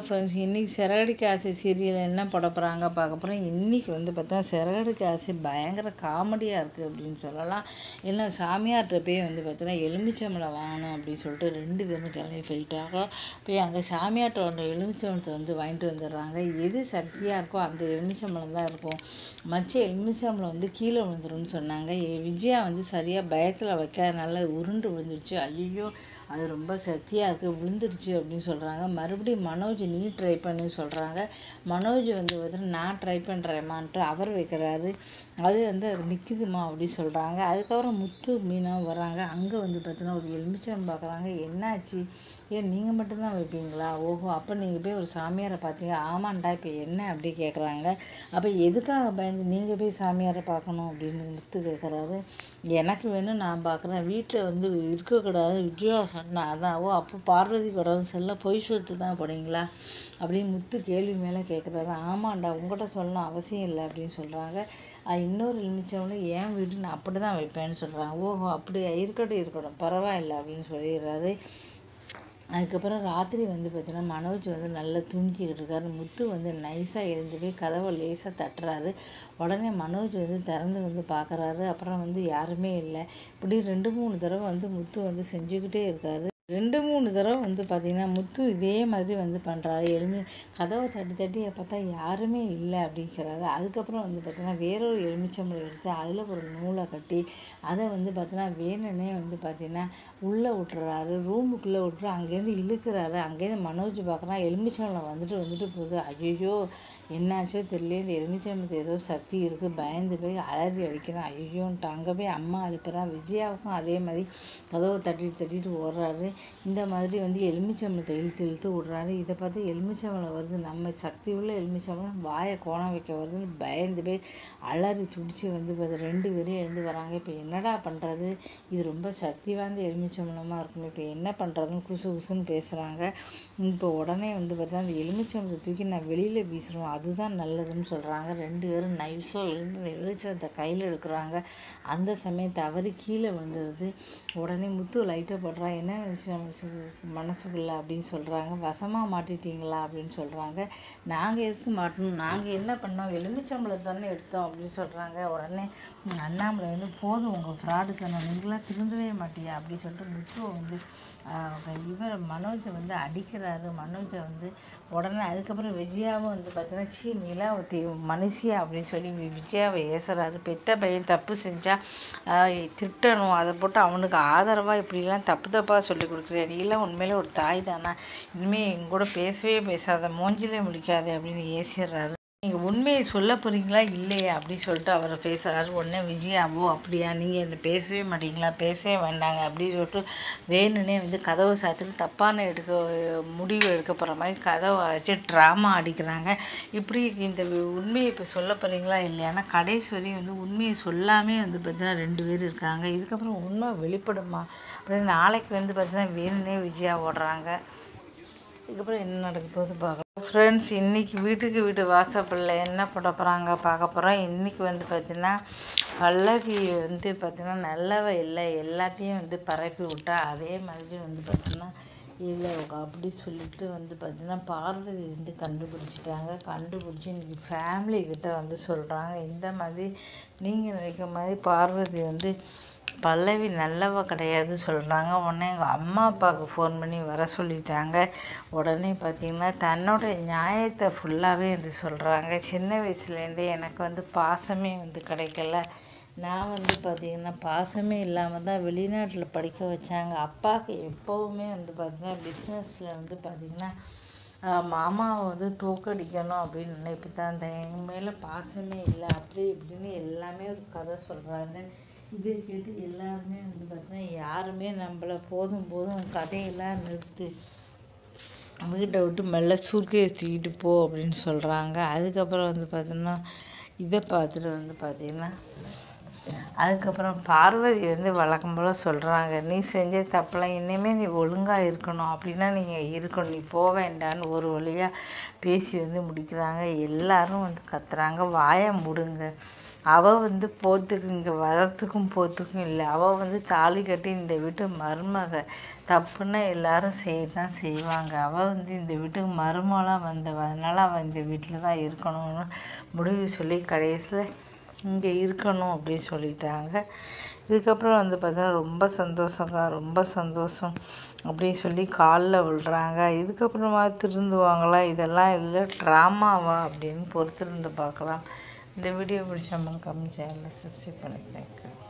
friends இன்றைக்கி சிறகடிக்க ஆசை சீரியல் என்ன போட போகிறாங்க பார்க்க போகிறோம் இன்றைக்கி வந்து பார்த்தா சிறகடிக்க ஆசை பயங்கர காமெடியாக இருக்குது அப்படின்னு சொல்லலாம் இல்லை சாமியார்கிட்ட போய் வந்து பார்த்தீங்கன்னா எலுமிச்சம்பழம் வாங்கணும் அப்படின்னு சொல்லிட்டு ரெண்டு பேரும் கிளம்பி போயிட்டாங்க போய் அங்கே சாமியார்கிட்ட ஒன்று எலுமிச்சம்பழத்தை வந்து வாங்கிட்டு வந்துடுறாங்க எது சக்தியாக இருக்கோ அந்த எலுமிச்சம்பழம் தான் இருக்கும் மச்ச எலுமிச்சம்பழம் வந்து கீழே விழுந்துரும்னு சொன்னாங்க எ- விஜயா வந்து சரியாக பயத்தில் வைக்காதனால உருண்டு விழுந்துருச்சு ஐயோ அது ரொம்ப சக்தியாக இருக்குது விழுந்துருச்சு அப்படின்னு சொல்கிறாங்க மறுபடியும் மனோஜ் நீ ட்ரை பண்ணு சொல்கிறாங்க மனோஜ் வந்து வந்து நான் ட்ரை பண்ணுறேம்மான்ட்டு அவர் வைக்கிறாரு அது வந்து அது நிற்குதுமா அப்படின்னு சொல்கிறாங்க அதுக்கப்புறம் முத்து மீனாவும் வராங்க அங்கே வந்து பார்த்தீங்கன்னா ஒரு எலுமிச்சம் பார்க்குறாங்க என்னாச்சு ஏன் நீங்கள் மட்டும்தான் வைப்பீங்களா ஓஹோ அப்போ நீங்கள் போய் ஒரு சாமியாரை பார்த்தீங்க ஆமாண்டா இப்போ என்ன அப்படி கேட்குறாங்க அப்போ எதுக்காக பயந்து நீங்கள் போய் சாமியாரை பார்க்கணும் அப்படின்னு முத்து கேட்குறாரு எனக்கு வேணும் நான் பார்க்குறேன் வீட்டில் வந்து இருக்கக்கூடாது விஜயா சொன்னா அதான் ஓ அப்போ பார்வதி கூடாது செல்ல பொய் சொல்லிட்டு தான் போனீங்களா அப்படின்னு முத்து கேள்வி மேலே கேட்குறாரு ஆமாண்டா உங்கள்கிட்ட சொல்லணும் அவசியம் இல்லை அப்படின்னு சொல்கிறாங்க இன்னொரு எலுமிச்சவனு என் வீடு நான் அப்படி தான் வைப்பேன்னு சொல்கிறாங்க ஓஹோ அப்படியா இருக்கட்டும் இருக்கட்டும் பரவாயில்ல அப்படின்னு சொல்லிடுறாரு அதுக்கப்புறம் ராத்திரி வந்து பார்த்தீங்கன்னா மனோஜ் வந்து நல்லா தூங்கிக்கிட்டு இருக்காரு முத்து வந்து நைஸாக எழுந்து போய் கதவை லேசாக தட்டுறாரு உடனே மனோஜ் வந்து திறந்து வந்து பார்க்குறாரு அப்புறம் வந்து யாருமே இல்லை இப்படி ரெண்டு மூணு தடவை வந்து முத்து வந்து செஞ்சுக்கிட்டே இருக்காரு ரெண்டு மூணு தடவை வந்து பார்த்தீங்கன்னா முத்து இதே மாதிரி வந்து பண்ணுறாரு எலுமி கதவை தட்டி தட்டி பார்த்தா யாருமே இல்லை அப்படிங்கிறாரு அதுக்கப்புறம் வந்து பார்த்தீங்கன்னா வேறொரு எலுமிச்சம்பழம் எடுத்து அதில் ஒரு நூலை கட்டி அதை வந்து பார்த்தீங்கன்னா வேணுன்னே வந்து பார்த்தீங்கன்னா உள்ளே விட்டுறாரு ரூமுக்குள்ளே விட்டுரு அங்கேருந்து இழுக்கிறாரு அங்கேருந்து மனோஜ் பார்க்குறான் எலுமிச்சம்பழம் வந்துட்டு வந்துட்டு போகுது ஐயோ என்னாச்சோ தெரியல இந்த எலுமிச்சம்பழத்து ஏதோ சக்தி இருக்குது பயந்து போய் அலறி அடிக்கிறான் ஐயோன்ட்டு அங்கே போய் அம்மா அழுப்புறான் விஜயாவுக்கும் அதே மாதிரி கதவை தட்டிட்டு தட்டிட்டு ஓடுறாரு இந்த மாதிரி வந்து எலுமிச்சம்பழத்தை இழுத்து இழுத்து விடுறாரு இதை பார்த்து எலுமிச்சம்பழம் வருது நம்ம சக்தி உள்ள எலுமிச்சம்பழம் வாயை கோணம் வைக்க வருதுன்னு பயந்து போய் அலறி துடிச்சு வந்து பார்த்து ரெண்டு பேரும் எழுந்து வராங்க இப்போ என்னடா பண்ணுறது இது ரொம்ப சக்தி வாய்ந்த எலுமிச்சம்பழமாக இருக்கும் இப்போ என்ன பண்ணுறதுன்னு குசு குசுன்னு பேசுகிறாங்க இப்போ உடனே வந்து பார்த்தா அந்த எலுமிச்சம்பழத்தை தூக்கி நான் வெளியில் வீசுகிறோம் அதுதான் நல்லதுன்னு சொல்கிறாங்க ரெண்டு பேரும் நைஸாக எழுந்து எலுமிச்சம்பழத்தை கையில் எடுக்கிறாங்க அந்த சமயம் தவறி கீழே விழுந்துருது உடனே முத்து லைட்டை போடுறா என்ன நினச்சி மனசுக்குள்ளே அப்படின்னு சொல்கிறாங்க வசமாக மாட்டிட்டீங்களா அப்படின்னு சொல்கிறாங்க நாங்கள் எதுக்கு மாட்டணும் நாங்கள் என்ன பண்ணோம் எலுமிச்சம்பழம் தானே எடுத்தோம் அப்படின்னு சொல்கிறாங்க உடனே ம், அண்ணாமலை வந்து போதும் உங்கள் ஃப்ராடுக்கான நீங்களாம் திருந்தவே மாட்டியா அப்படின்னு சொல்லிட்டு முத்துவை வந்து ஆஹ், இவர் மனோஜை வந்து அடிக்கிறாரு மனோஜை வந்து உடனே அதுக்கப்புறம் விஜயாவும் வந்து பார்த்தீங்கன்னா சீ நிலாவதி மனுஷியா அப்படின்னு சொல்லி வி- விஜயாவை ஏசுறாரு பெத்த பையன் தப்பு செஞ்சால் திட்டணும் அதை போட்டு அவனுக்கு ஆதரவாக இப்படிலாம் தப்பு தப்பாக சொல்லி கொடுக்குறியா நீலாம் உண்மையிலே ஒரு தாய் தானா இனிமேல் எங்க கூட பேசவே பேசாத மூஞ்சிலே முடிக்காதே அப்படின்னு ஏசிடுறாரு நீங்கள் உண்மையை சொல்ல போகிறீங்களா இல்லையா அப்படி சொல்லிட்டு அவர் பேசுகிறாரு உடனே விஜயாவோ அப்படியா நீங்கள் என்ன பேசவே மாட்டீங்களா பேசவே வேண்டாங்க அப்படின்னு சொல்லிட்டு வேணும்னே வந்து கதவை சாத்திட்டு தப்பான எடுக்க முடிவு எடுக்க போகிற மாதிரி கதவை வச்சு ட்ராமா அடிக்கிறாங்க இப்படி இந்த உண்மையை இப்போ சொல்ல போகிறீங்களா இல்லையானா கடைசி வரையும் வந்து உண்மையை சொல்லாமே வந்து பார்த்தீங்கன்னா ரெண்டு பேர் இருக்காங்க இதுக்கப்புறம் உண்மை வெளிப்படுமா அப்படின்னு நாளைக்கு வந்து பார்த்தீங்கன்னா வேணும்னே விஜயா ஓடுறாங்க இதுக்கப்புறம் என்ன நடக்க போகுது பார்க்கலாம் ஃப்ரெண்ட்ஸ் இன்றைக்கி வீட்டுக்கு வீட்டு வாசப்படில் என்ன போட போகிறாங்க பார்க்க போகிறோம் இன்றைக்கி வந்து பார்த்திங்கன்னா பல்லவி வந்து பார்த்திங்கன்னா நல்லவ இல்லை எல்லாத்தையும் வந்து பரப்பி விட்டா அதே மாதிரி வந்து பார்த்திங்கன்னா இல்லை அப்படி சொல்லிட்டு வந்து பார்த்திங்கன்னா பார்வதி வந்து கண்டுபிடிச்சிட்டாங்க கண்டுபிடிச்சி இன்றைக்கி ஃபேமிலி கிட்ட வந்து சொல்கிறாங்க இந்த மாதிரி நீங்கள் நினைக்கிற மாதிரி பார்வதி வந்து பல்லவி நல்லவ கிடையாது சொல்கிறாங்க உடனே எங்கள் அம்மா அப்பாவுக்கு ஃபோன் பண்ணி வர சொல்லிட்டாங்க உடனே பார்த்திங்கன்னா தன்னோட நியாயத்தை ஃபுல்லாகவே வந்து சொல்கிறாங்க சின்ன வயசுலேருந்தே எனக்கு வந்து பாசமே வந்து கிடைக்கல நான் வந்து பார்த்திங்கன்னா பாசமே இல்லாமல் தான் வெளிநாட்டில் படிக்க வச்சாங்க அப்பாவுக்கு எப்போவுமே வந்து பார்த்திங்கன்னா பிஸ்னஸில் வந்து பார்த்திங்கன்னா ஆஹ் மாமாவை வந்து தோக்கடிக்கணும் அப்படின்னு நினைப்பு தான் அந்த என் மேலே பாசமே இல்லை அப்படி இப்படின்னு எல்லாமே ஒரு கதை சொல்கிறாங்க இதை கேட்டு எல்லாருமே வந்து பார்த்தீங்கன்னா யாருமே நம்மளை போதும் போதும் கதையெல்லாம் நிறுத்து வீட்டை விட்டு மெல்ல சூட்கேஸ் தூக்கிட்டு போ அப்படின்னு சொல்கிறாங்க அதுக்கப்புறம் வந்து பார்த்தீங்கன்னா இதை பார்த்துட்டு வந்து பார்த்தீங்கன்னா அதுக்கப்புறம் பார்வதி வந்து வழக்கம் போல் சொல்கிறாங்க நீ செஞ்ச தப்பெல்லாம் இனிமேல் நீ ஒழுங்காக இருக்கணும் அப்படின்னா நீங்கள் இருக்கணும் நீ போக வேண்டான்னு ஒரு வழியாக பேசி வந்து முடிக்கிறாங்க எல்லாரும் வந்து கத்துறாங்க வாயை மூடுங்க அவள் வந்து போத்துக்கு இங்கே வரத்துக்கும் போத்துக்கும் இல்லை அவள் வந்து தாலி கட்டி இந்த வீட்டு மருமக தப்புன்னா எல்லாரும் செய்ய தான் செய்வாங்க அவள் வந்து இந்த வீட்டுக்கு மருமகளாக வந்தவ அதனால் அவள் இந்த வீட்டில் தான் இருக்கணும்னு முடிவு சொல்லி கடைசியில் இங்கே இருக்கணும் அப்படின்னு சொல்லிட்டாங்க இதுக்கப்புறம் வந்து பார்த்தா ரொம்ப சந்தோஷங்க ரொம்ப சந்தோஷம் அப்படின்னு சொல்லி காலில் விழுறாங்க இதுக்கப்புறமா திருந்துவாங்களா இதெல்லாம் இல்லை ட்ராமாவா அப்படின்னு பொறுத்திருந்து பார்க்கலாம் இந்த வீடியோ பிடிச்ச கமெண்ட் சேனலை சப்ஸ்கிரைப் பண்ணி தேங்க்யூ